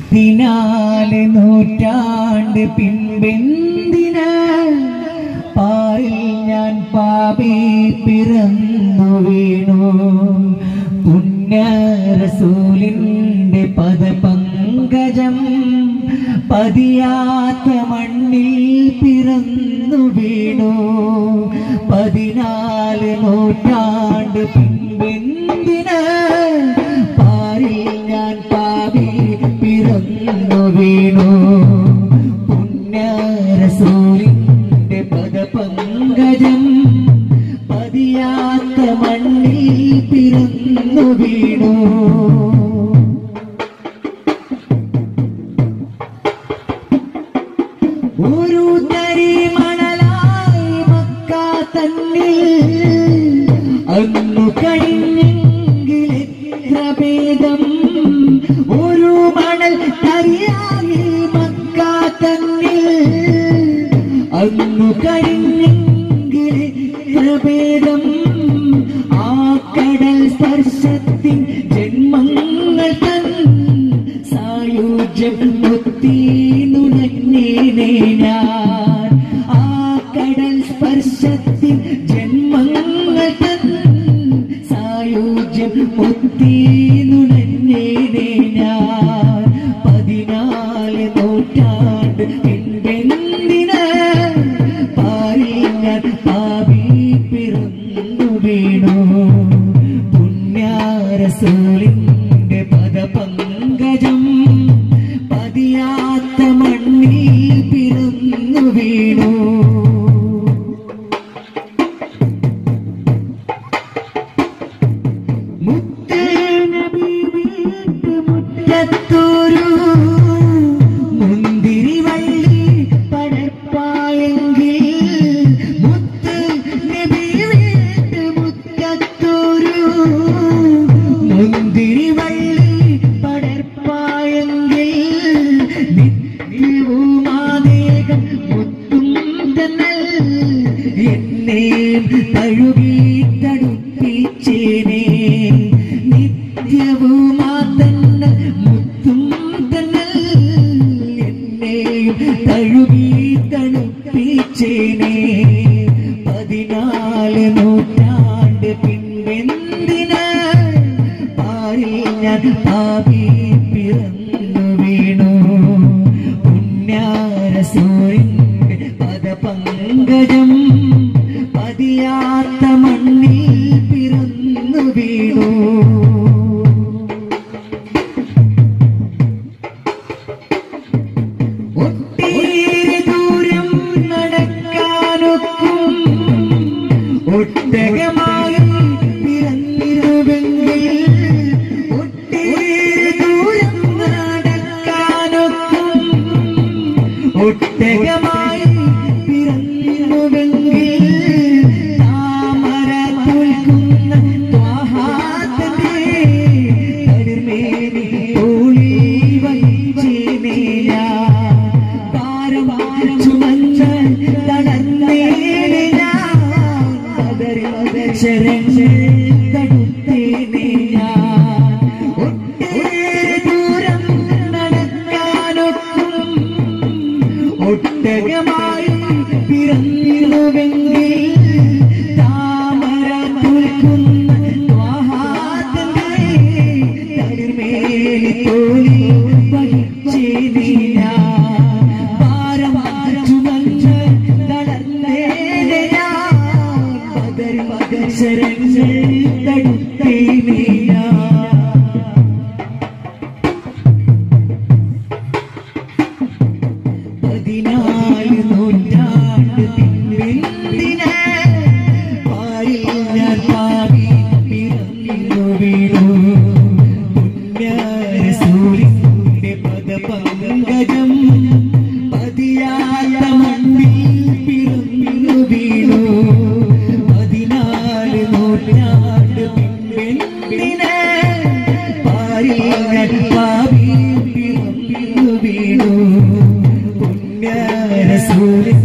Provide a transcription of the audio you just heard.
പതിനാല് നൂറ്റാണ്ട് പിൻപെന്തിന പാറിൽ ഞാൻ പാപി പിറന്നു വീണു പുണ്യറസൂലിന്റെ പദപങ്കജം പതിയാത്ത മണ്ണിൽ പിറന്നു വീണു പതിനാല് നൂറ്റാണ്ട് പിൻപെന്തിന പാറിൽ ഞാൻ പാപി പിറന്നു വീണു പുണ്യറസൂലിന്റെ പദപങ്കജം പതിയാത്ത മണ്ണിൽ പിറന്നു വീണു ഒരു തരി മണലായി മക്ക തന്നിൽ അന്നു കഴിഞ്ഞെങ്കിൽ എത്ര ഭേദം ഒരു മണൽ തരിയായി മക്ക തന്നിൽ അന്നു കഴിഞ്ഞെങ്കിൽ എത്ര ഭേദം ആ കടൽ സ്പർശത്തിൻ ജന്മങ്ങൾ തൻ സായുജ്യം മുത്തി നുണഞ്ഞേനെ ഞാൻ ആ കടൽ സ്പർശത്തിൻ ജന്മങ്ങൾ തൻ സായുജ്യം മുത്തി നുണഞ്ഞേനെ ഞാൻ പതിനാല് നൂറ്റാണ്ട് പിൻപെന്തിന പാരിൽ ഞാൻ പാപി പിറന്നു വീണു പുണ്യാരസൂലിന്റെ പദപങ്കജം പതിയാത്ത മണ്ണിൽ പിറന്നു വീണു മുത്തേനബി വീട്ടുമുറ്റത്തൊരു മുന്തിരി വള്ളി പടർപ്പായെങ്കിൽ മുത്ത് നബി വീട്ടുമുറ്റത്തൊരു മുന്തിരി വള്ളി പടർപ്പായെങ്കിൽ നിത്യവും ആദേഹം മുത്തും തന്നൽ എന്നെയും തഴുകി തടുപ്പിച്ചേനെ നിത്യവും ആ തന്നൽ മുത്തും തന്നൽ എന്നെയും തഴുകി തണുപ്പിച്ചേനെ പതിനാല് നൂറ്റാണ്ട് പിൻപെന്തിന പാരിൽ ഞാൻ പാപി പിറന്നു വീണു പുണ്യാരസൂരിന്റെ പദപങ്കജം പതിയാത്ത മണ്ണിൽ പിറന്നു വീണു ഒട്ടേറെ ദൂരം നടക്കാനൊക്കും ഒട്ടകമായി പിറന്നിരുവെങ്കിൽ ഒട്ടേറെ ദൂരം നടക്കാനൊക്കും ഒട്ടകമായി പിറന്നിരുവെങ്കിൽ താമര തോൽക്കുന്ന ത്വാഹാത്തന്റെ തളിർമേനി തോളി വഹിച്ചേനേല ഭാരം ചുമന്ന തടന്നേനെ ഞാൻ പതറി ശരങ്ങൾ തടുത്തേനെ ഞാൻ ഒട്ടേറെ ദൂരം നടക്കാനൊക്കും ഒട്ടകമായി പിറന്നിരുവെങ്കിൽ താമര തുൽക്കുന്ന ത്വാഹാത്തന്റെ തളിർമേലി തോലി വഹിച്ചേനെ ഞാൻ ഭാരം ചുമന്ന് തളർന്നേനെ ഞാൻ പതറി ശരങ്ങൾ തടുത്തേനെ ഞാൻ പതിനാല് നൂറ്റാണ്ട് പിൻവെന്തിന പാരിൽ ഞാൻ പാടി പിറന്നു വീണു പുണ്യരസൂലിന്റെ പദപങ്കജം പതിയാത്ത മണ്ണിൽ പിറന്നു വീണു പതിനാല് നൂറ്റാണ്ട് പിൻവെന്തിന പാരിൽ ഞാൻ പാടി പിറന്നു വീണു പുണ്യരസൂലിന്റെ